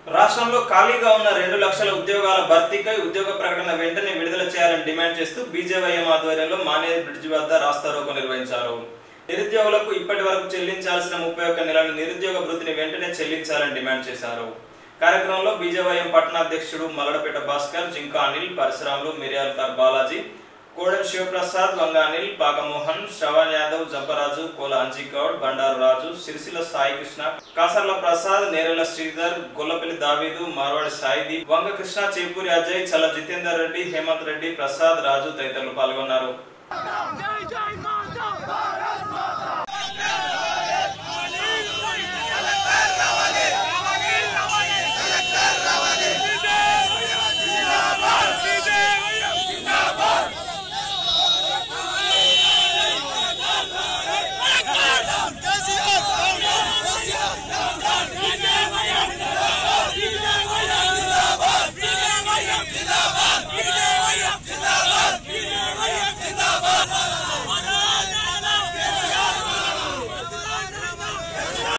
రాష్ట్రంలో ఖాళీగా ఉన్న రెండు లక్షల ఉద్యోగాల భర్తీకై ఉద్యోగ ప్రకటన వెంటనే విడుదల చేయాలని డిమాండ్ చేస్తూ బీజేవైఎం ఆధ్వర్యంలో మానేరు బ్రిడ్జి వద్ద రాస్తారోకో నిర్వహించారు నిరుద్యోగులకు ఇప్పటి వరకు చెల్లించాల్సిన ముప్పై ఒక్క నెలల నిరుద్యోగ వృత్తిని వెంటనే చెల్లించాలని డిమాండ్ చేశారు కార్యక్రమంలో బీజేవైఎం పట్టణాధ్యక్షుడు మల్లడపేట భాస్కర్ జింకా అనిల్ పరశురాములు మిర్యాల్కర్ బాలాజీ కోడెం శివప్రసాద్ వంగ అనిల్ పాకమోహన్ శ్రవణ్ యాదవ్ జంపరాజు కోల అంజికౌడ్ బండారు రాజు సిరిసిల్ల సాయి కృష్ణ కాసర్ల ప్రసాద్ నేరెల శ్రీధర్ గొల్లపల్లి దావీదు మార్వాడి సాయిది వంగ కృష్ణ చేపూరి అజయ్ చల్ల జితేందర్ రెడ్డి హేమంత్ రెడ్డి ప్రసాద్ రాజు తదితరులు పాల్గొన్నారు జై జై మా